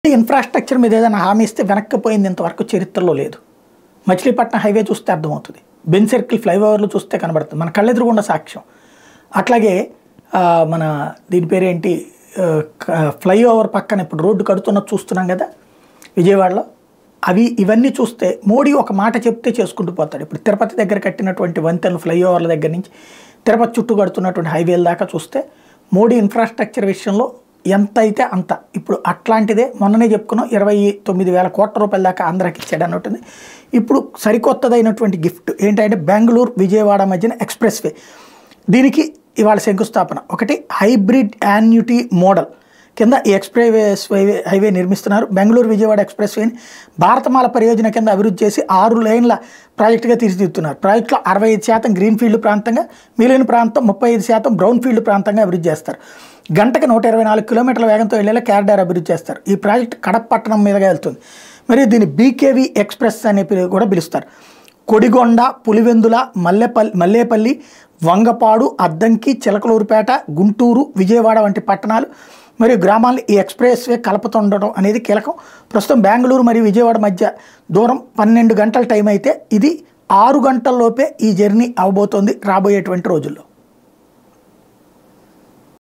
infrastructure మీద ఏదైనా హామీ ఇస్తే వెనక్కిపోయింది ఇంతవరకు చరిత్రలో లేదు మచిలీపట్నం హైవే చూస్తే అర్థమవుతుంది బెన్ సర్కిల్ ఫ్లైఓవర్లు చూస్తే కనబడుతుంది మన కళ్ళెదురుగుండా సాక్ష్యం అట్లాగే ఆ, మన దీని పేరేంటి ఆ, క- ఫ్లైఓవర్ పక్కన ఇప్పుడు రోడ్డు కడుతున్నది చూస్తున్నాం కదా విజయవాడలో అవి ఇవన్నీ చూస్తే మోడీ ఒక మాట చెప్తే చేసుకుంటూ పోతాడు ఇప్పుడు తిరుపతి దగ్గర కట్టినటువంటి వంతెనలు ఫ్లైఓవర్ల దగ్గర నుంచి తిరుపతి చుట్టూ కడుతున్నటువంటి హైవేల దాకా చూస్తే మోడీ ఇన్ఫ్రాస్ట్రక్చర్ విషయంలో ఎంత అయితే అంత ఇప్పుడు అట్లాంటిదే మొన్ననే చెప్పుకున్నాం ఇరవై తొమ్మిది వేల కోట్ల రూపాయల దాకా ఆంధ్రాకి ఇచ్చాడు అన్నట్టుంది ఇప్పుడు సరికొత్తదైనటువంటి గిఫ్ట్ ఏంటంటే బెంగళూరు విజయవాడ మధ్యన ఎక్స్ప్రెస్ వే దీనికి ఇవాళ శంకుస్థాపన ఒకటి హైబ్రిడ్ యాన్యుటీ మోడల్ కింద ఈ ఎక్స్ప్రెస్ హైవే హైవే నిర్మిస్తున్నారు బెంగళూరు విజయవాడ ఎక్స్ప్రెస్ వేని భారతమాల పరియోజన కింద అభివృద్ధి చేసి ఆరు లైన్ల ప్రాజెక్టుగా తీర్చిదిద్దుతున్నారు ప్రాజెక్టులో అరవై ఐదు శాతం గ్రీన్ ఫీల్డ్ ప్రాంతంగా మిగిలిన ప్రాంతం ముప్పై ఐదు శాతం బ్రౌన్ ఫీల్డ్ ప్రాంతంగా అభివృద్ధి చేస్తారు గంటకు నూట ఇరవై నాలుగు కిలోమీటర్ల వేగంతో వెళ్ళేలా క్యారిడార్ అభివృద్ధి చేస్తారు ఈ ప్రాజెక్ట్ కడప పట్టణం మీదుగా వెళ్తుంది మరియు దీన్ని బీకేవీ ఎక్స్ప్రెస్ అనే పిలు- కూడా పిలుస్తారు కొడిగొండ పులివెందుల మల్లెపల్లి మల్లేపల్లి వంగపాడు అద్దంకి చిలకలూరుపేట గుంటూరు విజయవాడ వంటి పట్టణాలు మరియు గ్రామాలను ఈ ఎక్స్ప్రెస్ వే కలుపుతుండడం అనేది కీలకం ప్రస్తుతం బెంగళూరు మరియు విజయవాడ మధ్య దూరం పన్నెండు గంటల టైం అయితే ఇది ఆరు గంటల్లోపే ఈ జర్నీ అవబోతోంది రాబోయేటువంటి రోజుల్లో